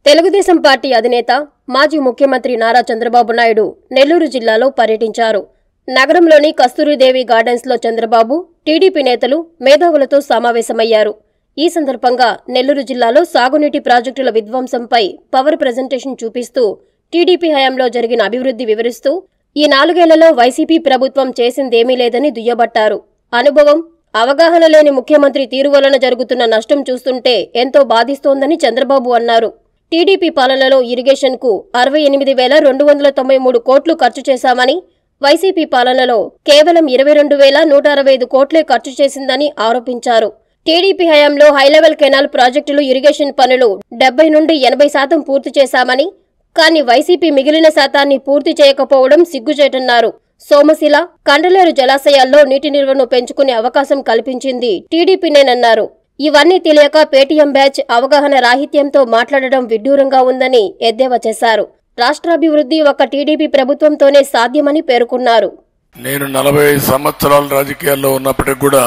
Telugu Desam party అధినేత మాజీ ముఖ్యమంత్రి నారా చంద్రబాబు నాయుడు నెల్లూరు జిల్లాలో పర్యటించారు నగరంలోని కస్తూరిదేవి గార్డెన్స్లో చంద్రబాబు టీడీపీ నేతలు మేధావులతో సమావేశమయ్యారు ఈ సందర్భంగా నెల్లూరు జిల్లాలో సాగునీటి ప్రాజెక్టుల విధ్వంసంపై పవర్ ప్రజెంటేషన్ చూపిస్తూ టీడీపీ హయాంలో జరిగిన అభివృద్ధి వివరిస్తూ ఈ నాలుగేళ్లలో వైసీపీ ప్రభుత్వం చేసిందేమీ లేదని దుయ్యబట్టారు అనుభవం అవగాహన లేని ముఖ్యమంత్రి తీరు వలన జరుగుతున్న నష్టం చూస్తుంటే ఎంతో బాధిస్తోందని చంద్రబాబు అన్నారు టీడీపీ పాలనలో ఇరిగేషన్కు అరవై ఎనిమిది వేల రెండు వందల తొంభై మూడు కోట్లు ఖర్చు చేశామని వైసీపీ పాలనలో కేవలం ఇరవై రెండు వేల నూట అరవై ఐదు కోట్లే ఖర్చు చేసిందని ఆరోపించారు టీడీపీ హయాంలో హైలెవెల్ కెనాల్ ప్రాజెక్టులు ఇరిగేషన్ పనులు డెబ్బై నుండి ఎనభై శాతం పూర్తి చేశామని కానీ వైసీపీ మిగిలిన శాతాన్ని పూర్తి చేయకపోవడం సిగ్గుచేటన్నారు సోమశిల కండలేరు జలాశయాల్లో నీటి నిల్వను పెంచుకునే అవకాశం కల్పించింది టీడీపీనేనన్నారు ఇవన్నీ తెలియక పేటీఎం బ్యాచ్ అవగాహన రాహిత్యంతో మాట్లాడడం విడ్డూరంగా ఉందని ఎద్దేవా చేశారు రాష్ట్రాభివృద్ధి ఒక టీడీపీ ప్రభుత్వంతోనే సాధ్యమని పేర్కొన్నారు నేను నలభై ఐదు సంవత్సరాలు రాజకీయాల్లో ఉన్నప్పటికి కూడా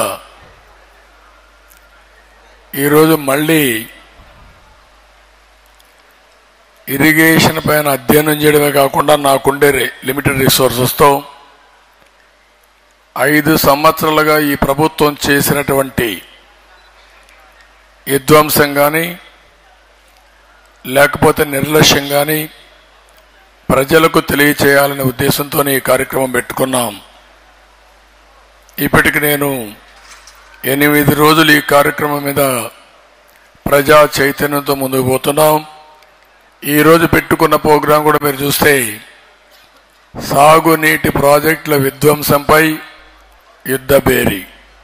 ఈరోజు మళ్ళీ ఇరిగేషన్ పైన అధ్యయనం చేయడమే కాకుండా నాకుండే రి- లిమిటెడ్ రిసోర్సెస్తో ఐదు సంవత్సరాలుగా ఈ ప్రభుత్వం చేసినటువంటి విధ్వంసం కానీ లేకపోతే నిర్లక్ష్యం కానీ ప్రజలకు తెలియచేయాలనే ఉద్దేశంతో ఈ కార్యక్రమం పెట్టుకున్నాం ఇప్పటికి నేను ఎనిమిది రోజులు ఈ కార్యక్రమం మీద ప్రజా చైతన్యంతో ముందుకు పోతున్నాం ఈరోజు పెట్టుకున్న ప్రోగ్రాం కూడా మీరు చూస్తే సాగునీటి ప్రాజెక్టుల విధ్వంసంపై యుద్ధబేరి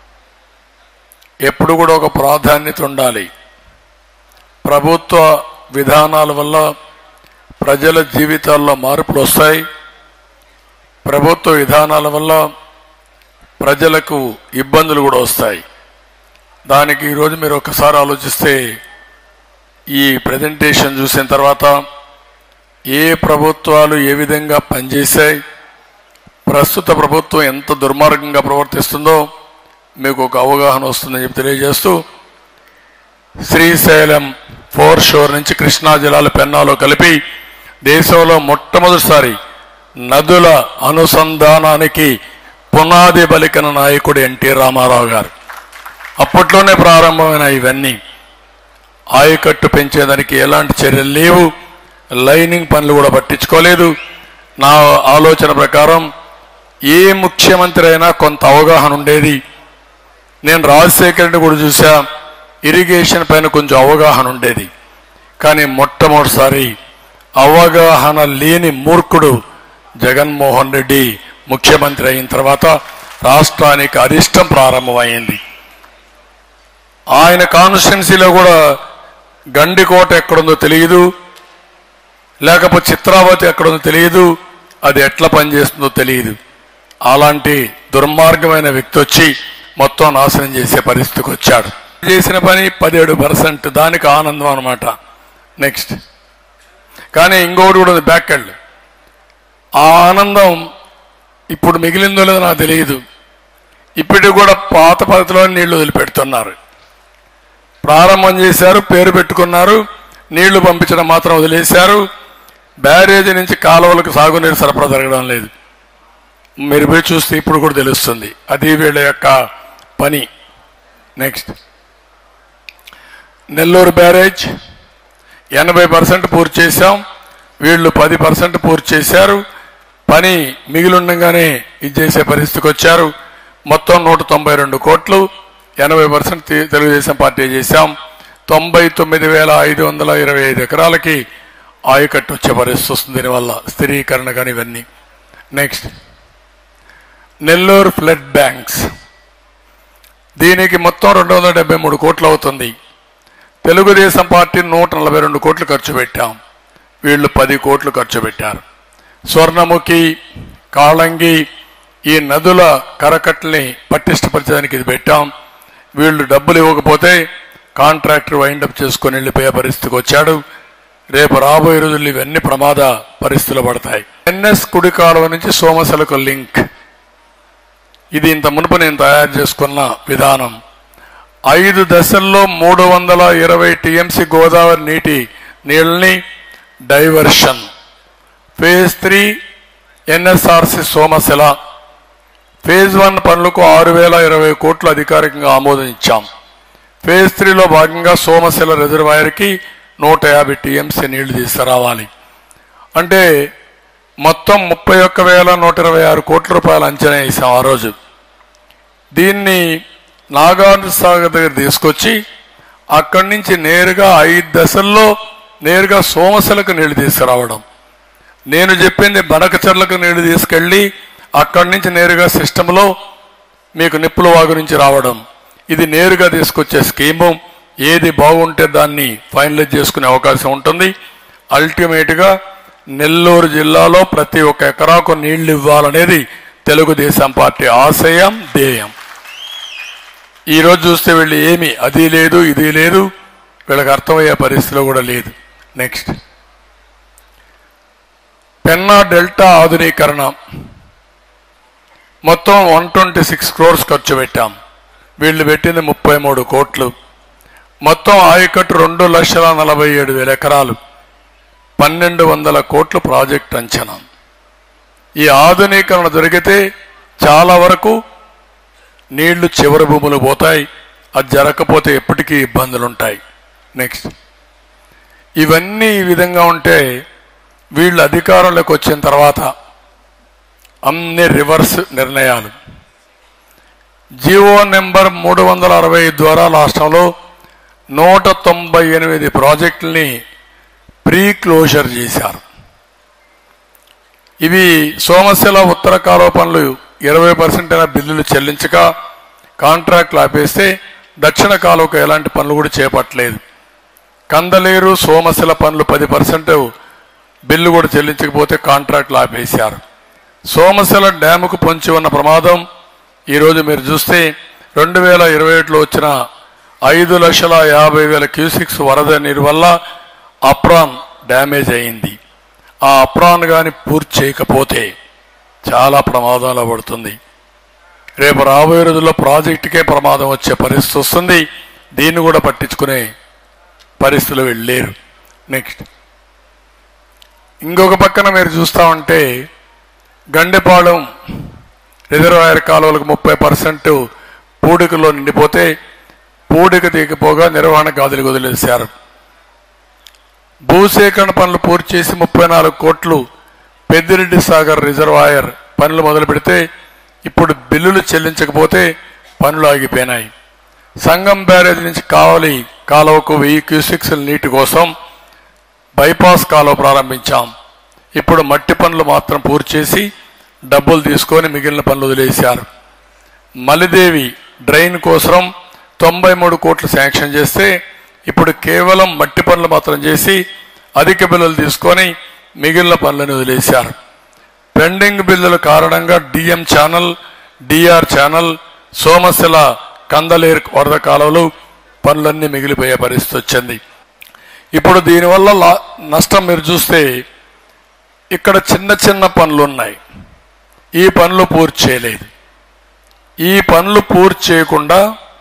ఎప్పుడు కూడా ఒక ప్రాధాన్యత ఉండాలి ప్రభుత్వ విధానాల వల్ల ప్రజల జీవితాల్లో మార్పులు వస్తాయి ప్రభుత్వ విధానాల వల్ల ప్రజలకు ఇబ్బందులు కూడా వస్తాయి దానికి ఈరోజు మీరు ఒకసారి ఆలోచిస్తే ఈ ప్రజెంటేషన్ చూసిన తర్వాత ఏ ప్రభుత్వాలు ఏ విధంగా పనిచేశాయి ప్రస్తుత ప్రభుత్వం ఎంత దుర్మార్గంగా ప్రవర్తిస్తుందో మీకు ఒక అవగాహన వస్తుందని చెప్పి తెలియజేస్తూ శ్రీశైలం ఫోర్ షోర్ నుంచి కృష్ణా జిల్లాల పెన్నాలో కలిపి దేశంలో మొట్టమొదటిసారి నదుల అనుసంధానానికి పునాది బలికన నాయకుడు ఎన్టీ రామారావు గారు అప్పట్లోనే ప్రారంభమైన ఇవన్నీ ఆయకట్టు పెంచేదానికి ఎలాంటి చర్యలు లేవు లైనింగ్ పనులు కూడా పట్టించుకోలేదు నా ఆలోచన ప్రకారం ఏ ముఖ్యమంత్రి అయినా కొంత అవగాహన ఉండేది నేను రాజశేఖర్ని కూడా చూసా ఇరిగేషన్ పైన కొంచెం అవగాహన ఉండేది కానీ మొట్టమొదటిసారి అవగాహన లేని మూర్ఖుడు జగన్మోహన్ రెడ్డి ముఖ్యమంత్రి అయిన తర్వాత రాష్ట్రానికి అరిష్టం ప్రారంభమైంది ఆయన కాన్స్టిట్యున్సీలో కూడా గండికోట ఎక్కడుందో తెలియదు లేకపోతే చిత్రావతి ఎక్కడుందో తెలియదు అది ఎట్లా పనిచేస్తుందో తెలియదు అలాంటి దుర్మార్గమైన వ్యక్తి వచ్చి మొత్తం నాశనం చేసే పరిస్థితికి వచ్చాడు చేసిన పని పదిహేడు పర్సెంట్ దానికి ఆనందం అనమాట నెక్స్ట్ కానీ ఇంకోటి కూడా ఉంది బ్యాక్ ఎండ్ ఆ ఆనందం ఇప్పుడు మిగిలిందో లేదో నాకు తెలియదు ఇప్పటికి కూడా పాత పద్ధతిలో నీళ్లు వదిలిపెడుతున్నారు ప్రారంభం చేశారు పేరు పెట్టుకున్నారు నీళ్లు పంపించడం మాత్రం వదిలేశారు బ్యారేజీ నుంచి కాలువలకు సాగునీరు సరఫరా జరగడం లేదు మీరు పోయి చూస్తే ఇప్పుడు కూడా తెలుస్తుంది అది వీళ్ళ యొక్క పని నెక్స్ట్ నెల్లూరు బ్యారేజ్ ఎనభై పర్సెంట్ పూర్తి చేశాం వీళ్ళు పది పర్సెంట్ పూర్తి చేశారు పని మిగిలిండగానే ఇది చేసే పరిస్థితికి వచ్చారు మొత్తం నూట తొంభై రెండు కోట్లు ఎనభై పర్సెంట్ తెలుగుదేశం పార్టీ చేశాం తొంభై తొమ్మిది వేల ఐదు వందల ఇరవై ఐదు ఎకరాలకి ఆయకట్టు వచ్చే పరిస్థితి వస్తుంది దీనివల్ల స్థిరీకరణ కానీ ఇవన్నీ నెక్స్ట్ నెల్లూరు ఫ్లడ్ బ్యాంక్స్ దీనికి మొత్తం రెండు వందల డెబ్బై మూడు కోట్లు అవుతుంది తెలుగుదేశం పార్టీ నూట నలభై రెండు కోట్లు ఖర్చు పెట్టాం వీళ్ళు పది కోట్లు ఖర్చు పెట్టారు స్వర్ణముఖి కాళంగి ఈ నదుల కరకట్టల్ని పటిష్టపరచడానికి ఇది పెట్టాం వీళ్ళు డబ్బులు ఇవ్వకపోతే కాంట్రాక్టర్ వైండప్ చేసుకొని వెళ్ళిపోయే పరిస్థితికి వచ్చాడు రేపు రాబోయే రోజుల్లో ఇవన్నీ ప్రమాద పరిస్థితులు పడతాయి ఎన్ఎస్ కుడి కాలువ నుంచి సోమశలకు లింక్ ఇది ఇంత మునుపు నేను తయారు చేసుకున్న విధానం ఐదు దశల్లో మూడు వందల ఇరవై టీఎంసీ గోదావరి నీటి నీళ్ళని diversion phase three NSRC Somasila phase one పనులకు ఆరు వేల ఇరవై కోట్లు అధికారికంగా ఆమోదం ఇచ్చాం ఫేజ్ త్రీలో భాగంగా సోమశిల రిజర్వాయర్కి నూట యాభై టీఎంసీ నీళ్లు తీసుకురావాలి అంటే మొత్తం ముప్పై ఒక్క వేల నూట ఇరవై ఆరు కోట్ల రూపాయలు అంచనా వేసాం ఆ రోజు దీన్ని నాగార్జున సాగర్ దగ్గర తీసుకొచ్చి అక్కడి నుంచి నేరుగా ఐదు దశల్లో నేరుగా సోమశిలకు నీళ్లు తీసుకురావడం నేను చెప్పింది బనకచర్లకు నీళ్లు తీసుకెళ్లి అక్కడి నుంచి నేరుగా సిస్టంలో మీకు నిప్పుల వాగు నుంచి రావడం ఇది నేరుగా తీసుకొచ్చే స్కీము ఏది బాగుంటే దాన్ని ఫైనలైజ్ చేసుకునే అవకాశం ఉంటుంది అల్టిమేట్గా నెల్లూరు జిల్లాలో ప్రతి ఒక్క ఎకరాకు నీళ్లు ఇవ్వాలనేది తెలుగుదేశం పార్టీ ఆశయం ధ్యేయం ఈ రోజు చూస్తే వీళ్ళు ఏమి అది లేదు ఇది లేదు వీళ్ళకి అర్థమయ్యే పరిస్థితిలో కూడా లేదు నెక్స్ట్ పెన్నా డెల్టా ఆధునీకరణ మొత్తం వన్ ట్వంటీ సిక్స్ క్రోర్స్ ఖర్చు పెట్టాం వీళ్ళు పెట్టింది ముప్పై మూడు కోట్లు మొత్తం ఆయకట్టు రెండు లక్షల నలభై ఏడు వేల ఎకరాలు పన్నెండు వందల కోట్ల ప్రాజెక్ట్ అంచనా ఈ ఆధునీకరణ జరిగితే చాలా వరకు నీళ్లు చివరి భూములు పోతాయి అది జరగకపోతే ఎప్పటికీ ఇబ్బందులు ఉంటాయి నెక్స్ట్ ఇవన్నీ ఈ విధంగా ఉంటే వీళ్ళు అధికారంలోకి వచ్చిన తర్వాత అన్ని రివర్స్ నిర్ణయాలు జియో నెంబర్ మూడు వందల అరవై ద్వారా రాష్ట్రంలో నూట తొంభై ఎనిమిది ప్రాజెక్టుల్ని ప్రీ క్లోజర్ చేశారు ఇవి సోమశిల ఉత్తర కాలువ పనులు ఇరవై పర్సెంట్ అయిన బిల్లులు చెల్లించక కాంట్రాక్ట్లు ఆపేస్తే దక్షిణ కాలువకు ఎలాంటి పనులు కూడా చేపట్టలేదు కందలేరు సోమశిల పనులు పది పర్సెంట్ బిల్లు కూడా చెల్లించకపోతే కాంట్రాక్ట్లు ఆపేశారు సోమశిల డ్యాముకు పొంచి ఉన్న ప్రమాదం ఈరోజు మీరు చూస్తే రెండు వేల ఇరవై ఒకటిలో వచ్చిన ఐదు లక్షల యాభై వేల క్యూసిక్స్ వరద నీరు వల్ల అప్రాన్ డ్యామేజ్ అయింది ఆ అప్రాన్ కానీ పూర్తి చేయకపోతే చాలా ప్రమాదంలో పడుతుంది రేపు రాబోయే రోజుల్లో ప్రాజెక్టుకే ప్రమాదం వచ్చే పరిస్థితి వస్తుంది దీన్ని కూడా పట్టించుకునే పరిస్థితులు వెళ్ళలేరు నెక్స్ట్ ఇంకొక పక్కన మీరు చూస్తా ఉంటే గండెపాళెం రిజర్వాయర్ కాలువలకు ముప్పై పర్సెంట్ పూడికలో నిండిపోతే పూడిక దిగిపోగా నిర్వహణ గాదులకు వదిలేశారు భూసేకరణ పనులు పూర్తి చేసి ముప్పై నాలుగు కోట్లు పెద్దిరెడ్డి సాగర్ రిజర్వాయర్ పనులు మొదలు పెడితే ఇప్పుడు బిల్లులు చెల్లించకపోతే పనులు ఆగిపోయినాయి సంగం బ్యారేజ్ నుంచి కావలి కాలువకు వెయ్యి క్యూసిక్స్ నీటి కోసం బైపాస్ కాలువ ప్రారంభించాం ఇప్పుడు మట్టి పనులు మాత్రం పూర్తి చేసి డబ్బులు తీసుకొని మిగిలిన పనులు వదిలేశారు మలిదేవి డ్రైన్ కోసం తొంభై మూడు కోట్లు శాంక్షన్ చేస్తే ఇప్పుడు కేవలం మట్టి పనులు మాత్రం చేసి అధిక బిల్లులు తీసుకొని మిగిలిన పనులను వదిలేశారు పెండింగ్ బిల్లుల కారణంగా DM channel DR channel Somasila Kandaleru వరద కాలువలు పనులన్నీ మిగిలిపోయే పరిస్థితి వచ్చింది ఇప్పుడు దీనివల్ల లా- నష్టం మీరు చూస్తే ఇక్కడ చిన్న చిన్న పనులు ఉన్నాయి ఈ పనులు పూర్తి చేయలేదు ఈ పనులు పూర్తి చేయకుండా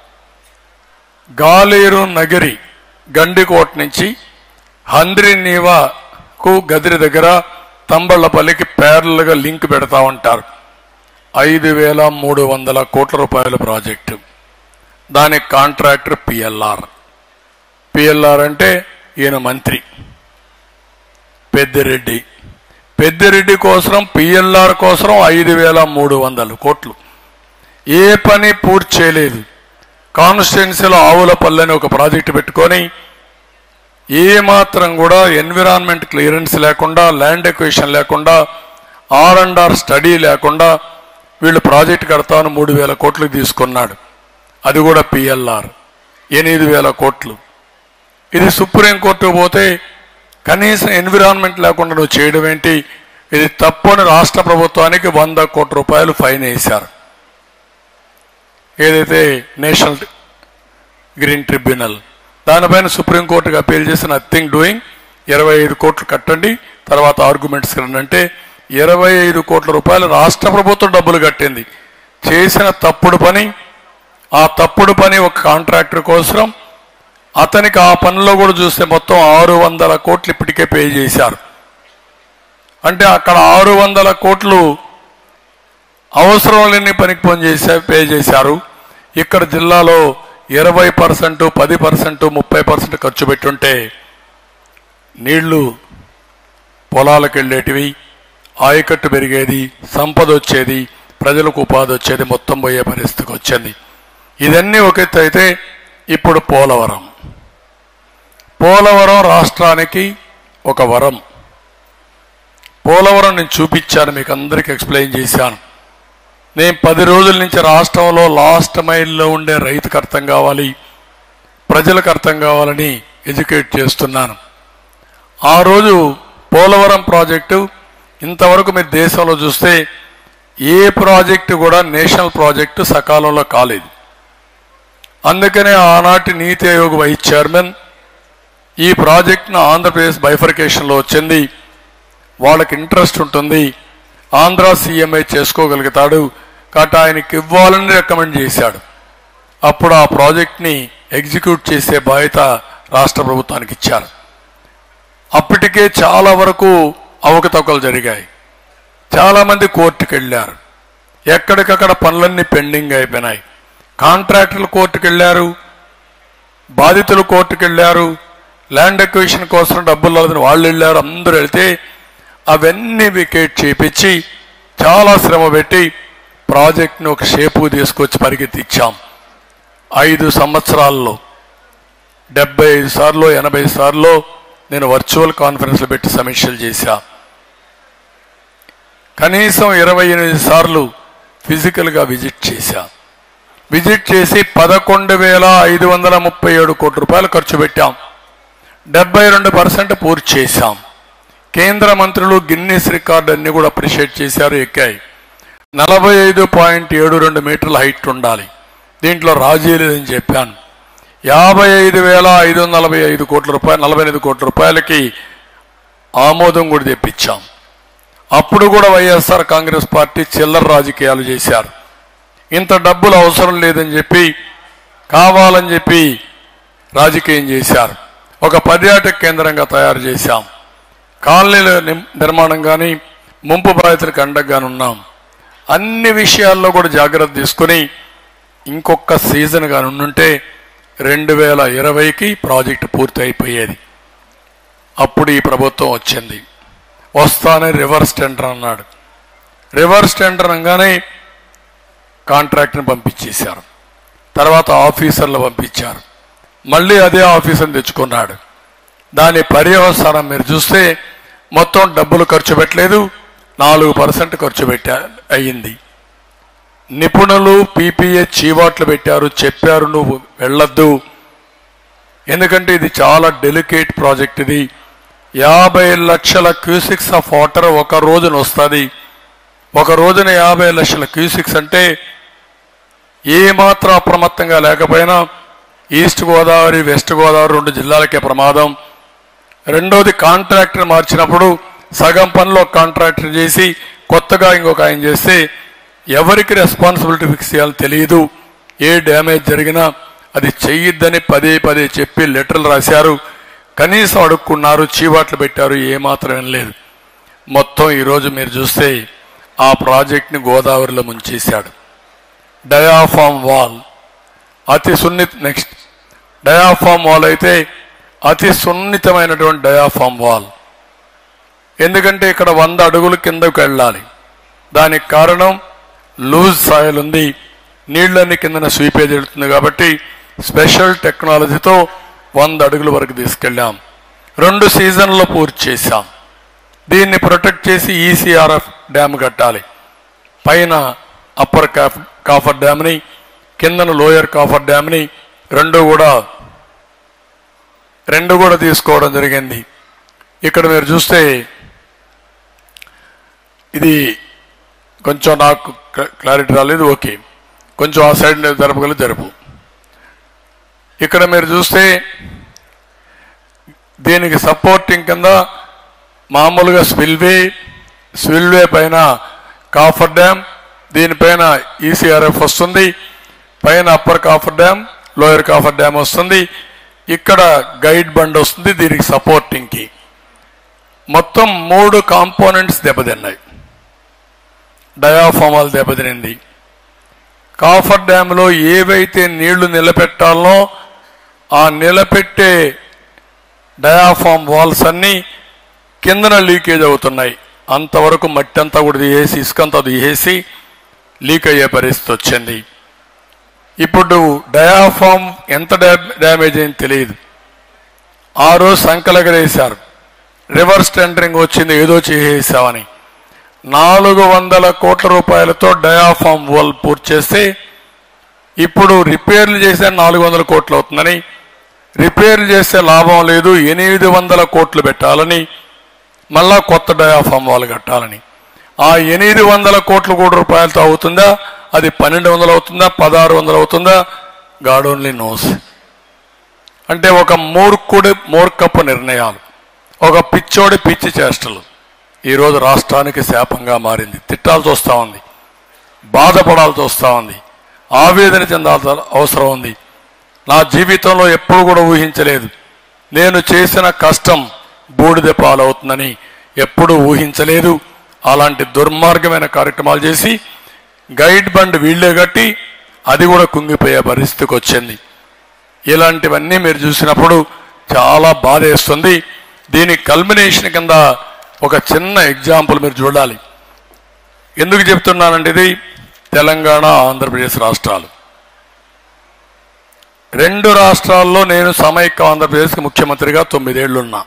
గాలేరు నగరి గండికోట నుంచి హంద్రి నీవాకు గదిరి దగ్గర తంబళ్లపల్లికి పేర్లుగా లింక్ పెడతా ఉంటారు ఐదు వేల మూడు వందల కోట్ల రూపాయల ప్రాజెక్టు దానికి కాంట్రాక్టర్ పిఎల్ఆర్ పిఎల్ఆర్ అంటే ఈయన మంత్రి పెద్దిరెడ్డి పెద్దిరెడ్డి కోసం పిఎల్ఆర్ కోసం ఐదు వేల మూడు వందలు కోట్లు ఏ పని పూర్తి చేయలేదు కాన్స్టిట్యున్సీలో ఆవులపల్లి అని ఒక ప్రాజెక్టు పెట్టుకొని ఏ మాత్రం కూడా ఎన్విరాన్మెంట్ క్లియరెన్స్ లేకుండా ల్యాండ్ ఎక్వేషన్ లేకుండా ఆర్ అండ్ ఆర్ స్టడీ లేకుండా వీళ్ళు ప్రాజెక్ట్ కడతాను మూడు వేల కోట్లు తీసుకున్నాడు అది కూడా పిఎల్ఆర్ ఎనిమిది వేల కోట్లు ఇది సుప్రీంకోర్టుకు పోతే కనీసం ఎన్విరాన్మెంట్ లేకుండా నువ్వు చేయడం ఏంటి ఇది తప్పని రాష్ట్ర ప్రభుత్వానికి వంద కోట్ల రూపాయలు ఫైన్ వేశారు ఏదైతే నేషనల్ గ్రీన్ ట్రిబ్యునల్ దానిపైన సుప్రీంకోర్టుకి అప్పీల్ చేసి నథింగ్ డూయింగ్ ఇరవై ఐదు కోట్లు కట్టండి తర్వాత ఆర్గ్యుమెంట్స్ రండి అంటే ఇరవై ఐదు కోట్ల రూపాయలు రాష్ట్ర ప్రభుత్వం డబ్బులు కట్టింది చేసిన తప్పుడు పని ఆ తప్పుడు పని ఒక కాంట్రాక్టర్ కోసం అతనికి ఆ పనిలో కూడా చూస్తే మొత్తం ఆరు వందల కోట్లు ఇప్పటికే పే చేశారు అంటే అక్కడ ఆరు వందల కోట్లు అవసరం లేని పనికి పని చేసే పే చేశారు ఇక్కడ జిల్లాలో ఇరవై పర్సెంట్ పది పర్సెంట్ ముప్పై పర్సెంట్ ఖర్చు పెట్టుంటే నీళ్లు పొలాలకు వెళ్ళేటివి ఆయకట్టు పెరిగేది సంపద వచ్చేది ప్రజలకు ఉపాధి వచ్చేది మొత్తం పోయే పరిస్థితికి వచ్చింది ఇదన్నీ ఒక ఎత్తు అయితే ఇప్పుడు పోలవరం పోలవరం రాష్ట్రానికి ఒక వరం పోలవరం నేను చూపించాను మీకు అందరికి ఎక్స్ప్లెయిన్ చేశాను నేను పది రోజుల నుంచి రాష్ట్రంలో లాస్ట్ మైల్లో ఉండే రైతుకు అర్థం కావాలి ప్రజలకు అర్థం కావాలని ఎడ్యుకేట్ చేస్తున్నాను ఆ రోజు పోలవరం ప్రాజెక్టు ఇంతవరకు మీరు దేశంలో చూస్తే ఏ ప్రాజెక్టు కూడా నేషనల్ ప్రాజెక్టు సకాలంలో కాలేదు అందుకనే ఆనాటి నీతి ఆయోగ్ వైస్ చైర్మన్ ఈ ప్రాజెక్టును ఆంధ్రప్రదేశ్ బైఫర్కేషన్లో వచ్చింది వాళ్ళకి ఇంట్రెస్ట్ ఉంటుంది ఆంధ్ర సీఎంఐ చేసుకోగలుగుతాడు కాబట్టి ఆయనకి ఇవ్వాలని రికమెండ్ చేశాడు అప్పుడు ఆ ప్రాజెక్ట్ని ఎగ్జిక్యూట్ చేసే బాధ్యత రాష్ట్ర ప్రభుత్వానికి ఇచ్చారు అప్పటికే చాలా వరకు అవకతవకలు జరిగాయి చాలామంది కోర్టుకు వెళ్ళారు ఎక్కడికక్కడ పనులన్నీ పెండింగ్ అయిపోయినాయి కాంట్రాక్టర్లు కోర్టుకు వెళ్ళారు బాధితులు కోర్టుకు వెళ్ళారు ల్యాండ్ ఎక్విషన్ కోసం డబ్బులు లేదని వాళ్ళు వెళ్ళారు అందరూ వెళ్తే అవన్నీ వికెట్ చేపించి చాలా శ్రమ పెట్టి ప్రాజెక్ట్ని ఒక షేపు తీసుకొచ్చి పరిగెత్తిచ్చాం ఐదు సంవత్సరాల్లో డెబ్బై ఐదు సార్లు ఎనభై సార్లు నేను వర్చువల్ కాన్ఫరెన్స్లు పెట్టి సమీక్షలు చేశా కనీసం ఇరవై ఎనిమిది సార్లు ఫిజికల్గా విజిట్ చేశా విజిట్ చేసి పదకొండు వేల ఐదు వందల ముప్పై ఏడు కోట్ల రూపాయలు ఖర్చు పెట్టాం డెబ్బై రెండు పర్సెంట్ పూర్తి చేశాం కేంద్ర మంత్రులు గిన్నీస్ రికార్డు అన్ని కూడా అప్రిషియేట్ చేశారు ఎక్కాయి నలభై ఐదు పాయింట్ ఏడు రెండు మీటర్ల హైట్ ఉండాలి దీంట్లో రాజీ లేదని చెప్పాను యాభై ఐదు వేల ఐదు వందల నలభై ఐదు కోట్ల రూపాయలు నలభై ఐదు కోట్ల రూపాయలకి ఆమోదం కూడా తెప్పించాం అప్పుడు కూడా వైఎస్ఆర్ కాంగ్రెస్ పార్టీ చిల్లర రాజకీయాలు చేశారు ఇంత డబ్బులు అవసరం లేదని చెప్పి కావాలని చెప్పి రాజకీయం చేశారు ఒక పర్యాటక కేంద్రంగా తయారు చేశాం కాలనీల నిమ్- నిర్మాణం కానీ ముంపు బాధితులకు అండగానే ఉన్నాం అన్ని విషయాల్లో కూడా జాగ్రత్త తీసుకుని ఇంకొక సీజన్ కానీ ఉండుంటే రెండు వేల ఇరవైకి ప్రాజెక్టు పూర్తి అయిపోయేది అప్పుడు ఈ ప్రభుత్వం వచ్చింది వస్తానే రివర్స్ టెండర్ అన్నాడు రివర్స్ టెండర్ అనగానే కాంట్రాక్ట్ని పంపించేశారు తర్వాత ఆఫీసర్లు పంపించారు మళ్ళీ అదే ఆఫీసర్ని తెచ్చుకున్నాడు దాని పర్యవసానం మీరు చూస్తే మొత్తం డబ్బులు ఖర్చు పెట్టలేదు నాలుగు పర్సెంట్ ఖర్చు పెట్టా అయ్యింది నిపుణులు పీపీఏ చీవాట్లు పెట్టారు చెప్పారు నువ్వు వెళ్ళొద్దు ఎందుకంటే ఇది చాలా డెలికేట్ ప్రాజెక్ట్ ఇది యాభై లక్షల క్యూసిక్స్ ఆఫ్ వాటర్ ఒక రోజున వస్తుంది ఒక రోజున యాభై లక్షల క్యూసిక్స్ అంటే ఏ మాత్రం అప్రమత్తంగా లేకపోయినా ఈస్ట్ గోదావరి వెస్ట్ గోదావరి రెండు జిల్లాలకే ప్రమాదం రెండోది కాంట్రాక్టర్ మార్చినప్పుడు సగం పనిలో కాంట్రాక్టర్ చేసి కొత్తగా ఇంకొక ఆయన చేస్తే ఎవరికి రెస్పాన్సిబిలిటీ ఫిక్స్ చేయాలో తెలియదు ఏ డ్యామేజ్ జరిగినా అది చెయ్యొద్దని పదే పదే చెప్పి లెటర్లు రాశారు కనీసం అడుక్కున్నారు చీవాట్లు పెట్టారు ఏమాత్రం వినలేదు మొత్తం ఈరోజు మీరు చూస్తే ఆ ప్రాజెక్ట్ని గోదావరిలో ముంచేశాడు డయాఫామ్ వాల్ అతి సున్నిత నెక్స్ట్ డయాఫామ్ వాల్ అయితే అతి సున్నితమైనటువంటి డయాఫామ్ వాల్ ఎందుకంటే ఇక్కడ వంద అడుగులు కిందకు వెళ్ళాలి దానికి కారణం లూజ్ సాయిల్ ఉంది నీళ్ళన్ని కిందన స్వీపేజ్ వెళ్తుంది కాబట్టి స్పెషల్ టెక్నాలజీతో వంద అడుగుల వరకు తీసుకెళ్ళాం రెండు సీజన్లో పూర్తి చేశాం దీన్ని ప్రొటెక్ట్ చేసి ఈసీఆర్ఎఫ్ డ్యామ్ కట్టాలి పైన అప్పర్ కాఫ్ కాఫర్ డ్యామ్ని కిందన లోయర్ కాఫర్ డ్యామ్ని రెండు కూడా రెండు కూడా తీసుకోవడం జరిగింది ఇక్కడ మీరు చూస్తే ఇది కొంచెం నాకు క్ల- క్లారిటీ రాలేదు ఓకే కొంచెం ఆ సైడ్ జరపగలరు జరుపు ఇక్కడ మీరు చూస్తే దీనికి సపోర్టింగ్ కింద మామూలుగా స్పిల్వే స్పిల్వే పైన కాఫర్ డ్యామ్ దీనిపైన ఈసీఆర్ఎఫ్ వస్తుంది పైన upper coffer dam lower coffer dam వస్తుంది ఇక్కడ గైడ్ బండ్ వస్తుంది దీనికి సపోర్టింగ్కి మొత్తం మూడు కాంపోనెంట్స్ దెబ్బతిన్నాయి డయాఫామాల్ దెబ్బతినింది కాఫర్ డ్యాంలో ఏవైతే నీళ్లు నిలబెట్టాలనో ఆ నిలబెట్టే డయాఫామ్ వాల్స్ అన్నీ కిందన లీకేజ్ అవుతున్నాయి అంతవరకు మట్టి అంతా కూడా తీసేసి ఇసుకంతా తీసేసి లీక్ అయ్యే పరిస్థితి వచ్చింది ఇప్పుడు డయాఫామ్ ఎంత డ్యా- డ్యామేజ్ అయింది తెలియదు ఆ రోజు సంకలగరేశారు రివర్స్ టెండరింగ్ వచ్చింది ఏదో చేసేసామని నాలుగు వందల కోట్ల రూపాయలతో డయాఫామ్ వాల్ పూర్తి చేస్తే ఇప్పుడు రిపేర్లు చేస్తే నాలుగు వందల కోట్లు అవుతుందని రిపేర్లు చేస్తే లాభం లేదు ఎనిమిది వందల కోట్లు పెట్టాలని మళ్ళా కొత్త డయాఫామ్ వాల్ కట్టాలని ఆ ఎనిమిది వందల కోట్ల కోటి రూపాయలతో అవుతుందా అది పన్నెండు వందలు అవుతుందా పదహారు వందలు అవుతుందా గాడ్ ఓన్లీ నోస్ అంటే ఒక మూర్ఖుడి మూర్ఖపు నిర్ణయాలు ఒక పిచ్చోడి పిచ్చి చేష్టలు ఈరోజు రాష్ట్రానికి శాపంగా మారింది తిట్టాల్సి వస్తూ ఉంది బాధపడాల్సి వస్తూ ఉంది ఆవేదన చెందాల్సిన అవసరం ఉంది నా జీవితంలో ఎప్పుడు కూడా ఊహించలేదు నేను చేసిన కష్టం బూడిద పాలవుతుందని ఎప్పుడూ ఊహించలేదు అలాంటి దుర్మార్గమైన కార్యక్రమాలు చేసి గైడ్ బండ్ వీళ్ళే కట్టి అది కూడా కుంగిపోయే పరిస్థితికి వచ్చింది ఇలాంటివన్నీ మీరు చూసినప్పుడు చాలా బాధేస్తుంది దీని కల్మినేషన్ కింద ఒక చిన్న ఎగ్జాంపుల్ మీరు చూడాలి ఎందుకు చెప్తున్నానంటే ఇది తెలంగాణ ఆంధ్రప్రదేశ్ రాష్ట్రాలు రెండు రాష్ట్రాల్లో నేను సమైక్య ఆంధ్రప్రదేశ్కి ముఖ్యమంత్రిగా తొమ్మిదేళ్లున్నా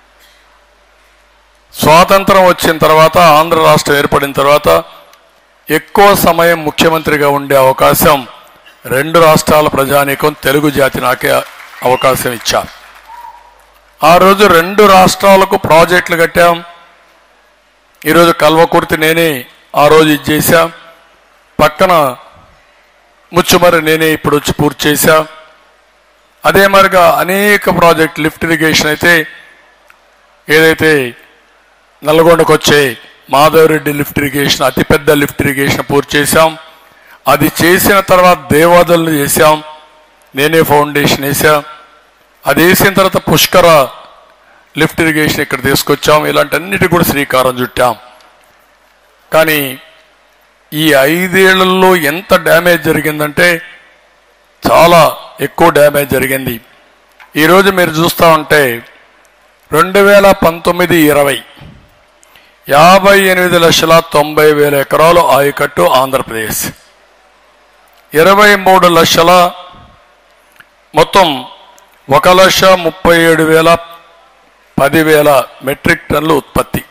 స్వాతంత్రం వచ్చిన తర్వాత ఆంధ్ర రాష్ట్రం ఏర్పడిన తర్వాత ఎక్కువ సమయం ముఖ్యమంత్రిగా ఉండే అవకాశం రెండు రాష్ట్రాల ప్రజానీకం తెలుగు జాతి నాకే అవకాశం ఇచ్చారు ఆ రోజు రెండు రాష్ట్రాలకు ప్రాజెక్టులు కట్టాం ఈరోజు కల్వకుర్తి నేనే ఆ రోజు ఇది చేశాం పక్కన ముచ్చుమరి నేనే ఇప్పుడు వచ్చి పూర్తి చేశా అదే మరిగా అనేక ప్రాజెక్ట్ లిఫ్ట్ ఇరిగేషన్ అయితే ఏదైతే నల్గొండకు వచ్చే మాధవరెడ్డి లిఫ్ట్ ఇరిగేషన్ అతిపెద్ద లిఫ్ట్ ఇరిగేషన్ పూర్తి చేశాం అది చేసిన తర్వాత దేవాదలను చేశాం నేనే ఫౌండేషన్ వేసా అది వేసిన తర్వాత పుష్కర లిఫ్ట్ ఇరిగేషన్ ఇక్కడ తీసుకొచ్చాం ఇలాంటి అన్నిటి కూడా శ్రీకారం చుట్టాం కానీ ఈ ఐదేళ్లలో ఎంత డ్యామేజ్ జరిగిందంటే చాలా ఎక్కువ డ్యామేజ్ జరిగింది ఈరోజు మీరు చూస్తూ ఉంటే రెండు వేల పంతొమ్మిది ఇరవై యాభై ఎనిమిది లక్షల తొంభై వేల ఎకరాలు ఆయకట్టు ఆంధ్రప్రదేశ్ ఇరవై మూడు లక్షల మొత్తం ఒక లక్ష ముప్పై ఏడు వేల పదివేల మెట్రిక్ టన్నులు ఉత్పత్తి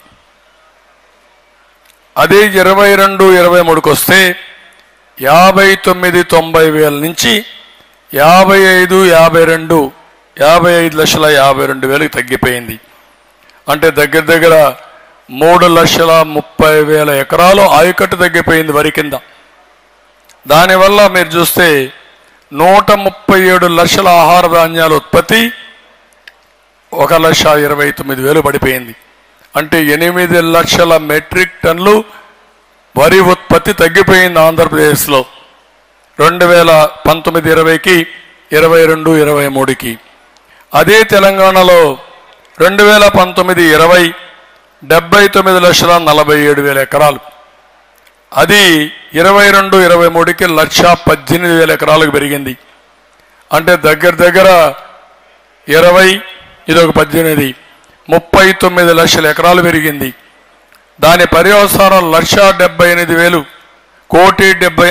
అదే ఇరవై రెండు ఇరవై మూడుకి వస్తే యాభై తొమ్మిది తొంభై వేల నుంచి యాభై ఐదు యాభై రెండు యాభై ఐదు లక్షల యాభై రెండు వేలకు తగ్గిపోయింది అంటే దగ్గర దగ్గర మూడు లక్షల ముప్పై వేల ఎకరాలు ఆయకట్టు తగ్గిపోయింది వరి కింద దానివల్ల మీరు చూస్తే నూట ముప్పై ఏడు లక్షల ఆహార ధాన్యాల ఉత్పత్తి ఒక లక్ష ఇరవై తొమ్మిది వేలు పడిపోయింది అంటే ఎనిమిది లక్షల మెట్రిక్ టన్లు వరి ఉత్పత్తి తగ్గిపోయింది ఆంధ్రప్రదేశ్లో రెండు వేల పంతొమ్మిది ఇరవైకి ఇరవై రెండు ఇరవై మూడుకి అదే తెలంగాణలో రెండు వేల పంతొమ్మిది ఇరవై డెబ్బై తొమ్మిది లక్షల నలభై ఏడు వేల ఎకరాలు అది ఇరవై రెండు ఇరవై మూడుకి లక్ష పద్దెనిమిది వేల ఎకరాలకు పెరిగింది అంటే దగ్గర దగ్గర ఇరవై ఇదొక పద్దెనిమిది ముప్పై తొమ్మిది లక్షల ఎకరాలు పెరిగింది దాని పర్యవసానం లక్ష డెబ్బై ఎనిమిది వేలు కోటి డెబ్బై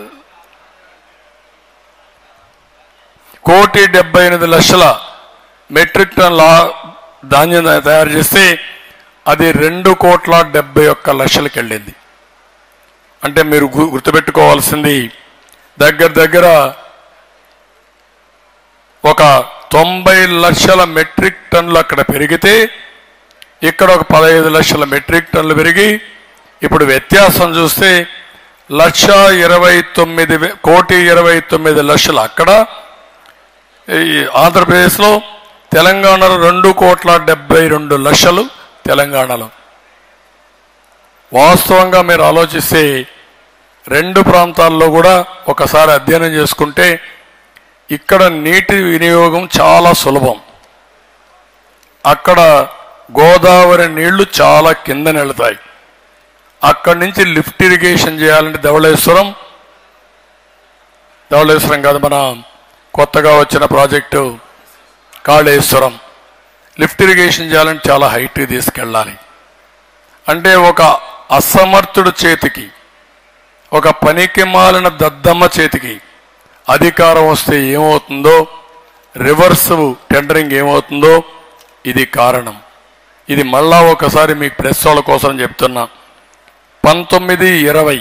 కోటి డెబ్బై ఎనిమిది లక్షల మెట్రిక్ టన్ల ధాన్యం తయారు చేస్తే అది రెండు కోట్ల డెబ్బై ఒక్క లక్షలకి వెళ్ళింది అంటే మీరు గు- గుర్తుపెట్టుకోవాల్సింది దగ్గర దగ్గర ఒక తొంభై లక్షల మెట్రిక్ టన్నులు అక్కడ పెరిగితే ఇక్కడ ఒక పదహైదు లక్షల మెట్రిక్ టన్నులు పెరిగి ఇప్పుడు వ్యత్యాసం చూస్తే లక్ష ఇరవై తొమ్మిది వే- కోటి ఇరవై తొమ్మిది లక్షలు అక్కడ ఈ ఆంధ్రప్రదేశ్లో తెలంగాణలో రెండు కోట్ల డెబ్బై రెండు లక్షలు తెలంగాణలో వాస్తవంగా మీరు ఆలోచిస్తే రెండు ప్రాంతాల్లో కూడా ఒకసారి అధ్యయనం చేసుకుంటే ఇక్కడ నీటి వినియోగం చాలా సులభం అక్కడ గోదావరి నీళ్లు చాలా కింద వెళతాయి అక్కడి నుంచి లిఫ్ట్ ఇరిగేషన్ చేయాలంటే ధవళేశ్వరం ధవళేశ్వరం కాదు మన కొత్తగా వచ్చిన ప్రాజెక్టు కాళేశ్వరం లిఫ్ట్ ఇరిగేషన్ చేయాలంటే చాలా హైట్కి తీసుకెళ్ళాలి అంటే ఒక అసమర్థుడు చేతికి ఒక పనికి మాలిన దద్దమ్మ చేతికి అధికారం వస్తే ఏమవుతుందో రివర్స్ టెండరింగ్ ఏమవుతుందో ఇది కారణం ఇది మళ్ళా ఒకసారి మీకు ప్రెస్ వాళ్ళ కోసం చెప్తున్నా పంతొమ్మిది ఇరవై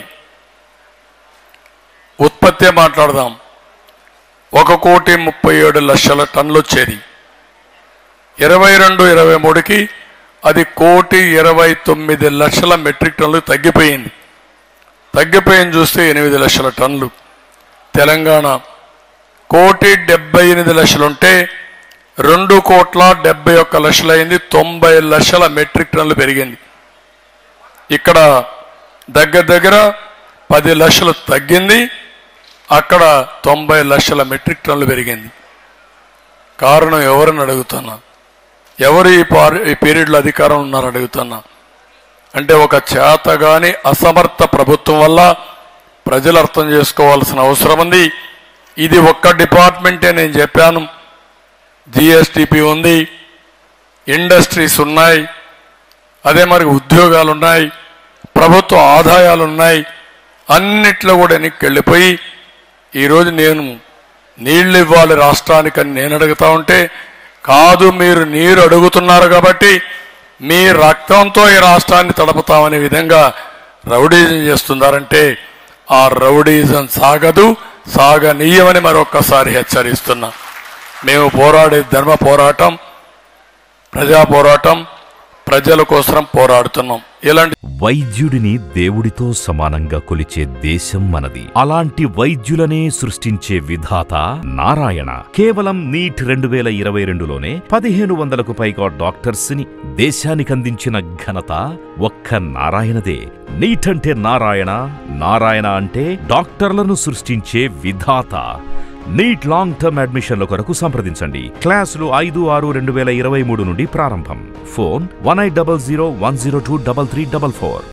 ఉత్పత్తి మాట్లాడదాం ఒక కోటి ముప్పై ఏడు లక్షల టన్నులు వచ్చేది ఇరవై రెండు ఇరవై మూడుకి అది కోటి ఇరవై తొమ్మిది లక్షల మెట్రిక్ టన్నులు తగ్గిపోయింది తగ్గిపోయింది చూస్తే ఎనిమిది లక్షల టన్నులు తెలంగాణ కోటి డెబ్బై ఎనిమిది లక్షలుంటే రెండు కోట్ల డెబ్బై ఒక్క లక్షలైంది తొంభై లక్షల మెట్రిక్ టన్నులు పెరిగింది ఇక్కడ దగ్గర దగ్గర పది లక్షలు తగ్గింది అక్కడ తొంభై లక్షల మెట్రిక్ టన్నులు పెరిగింది కారణం ఎవరిని అడుగుతున్నా ఎవరు ఈ పార్ ఈ పీరియడ్లో అధికారం ఉన్నారు అడుగుతున్నా అంటే ఒక చేతగాని అసమర్థ ప్రభుత్వం వల్ల ప్రజలు అర్థం చేసుకోవాల్సిన అవసరం ఉంది ఇది ఒక్క డిపార్ట్మెంటే నేను చెప్పాను జిఎస్టిపి ఉంది ఇండస్ట్రీస్ ఉన్నాయి అదే మరి ఉద్యోగాలు ఉన్నాయి ప్రభుత్వ ఆదాయాలు ఉన్నాయి అన్నిట్లో కూడా వెనక్కి వెళ్ళిపోయి ఈరోజు నేను నీళ్లు ఇవ్వాలి రాష్ట్రానికని నేను అడుగుతా ఉంటే కాదు మీరు నీరు అడుగుతున్నారు కాబట్టి మీ రక్తంతో ఈ రాష్ట్రాన్ని తడపుతామనే విధంగా రౌడీజం చేస్తున్నారంటే ఆ రౌడీజం సాగదు సాగనీయమని మరొక్కసారి హెచ్చరిస్తున్నా మేము పోరాడే ధర్మ పోరాటం ప్రజా పోరాటం ప్రజల కోసం పోరాడుతున్నాం ఇలాంటి వైద్యుడిని దేవుడితో సమానంగా కొలిచే దేశం మనది అలాంటి వైద్యులనే సృష్టించే విధాత నారాయణ కేవలం నీట్ రెండు వేల ఇరవై రెండులోనే పదిహేను వందలకు పైగా డాక్టర్స్ ని దేశానికి అందించిన ఘనత ఒక్క నారాయణదే నీట్ అంటే నారాయణ నారాయణ అంటే డాక్టర్లను సృష్టించే విధాత నీట్ లాంగ్ టర్మ్ అడ్మిషన్ల కొరకు సంప్రదించండి క్లాసులు ఐదు ఆరు రెండు వేల ఇరవై మూడు నుండి ప్రారంభం phone one eight double zero one zero two double three double four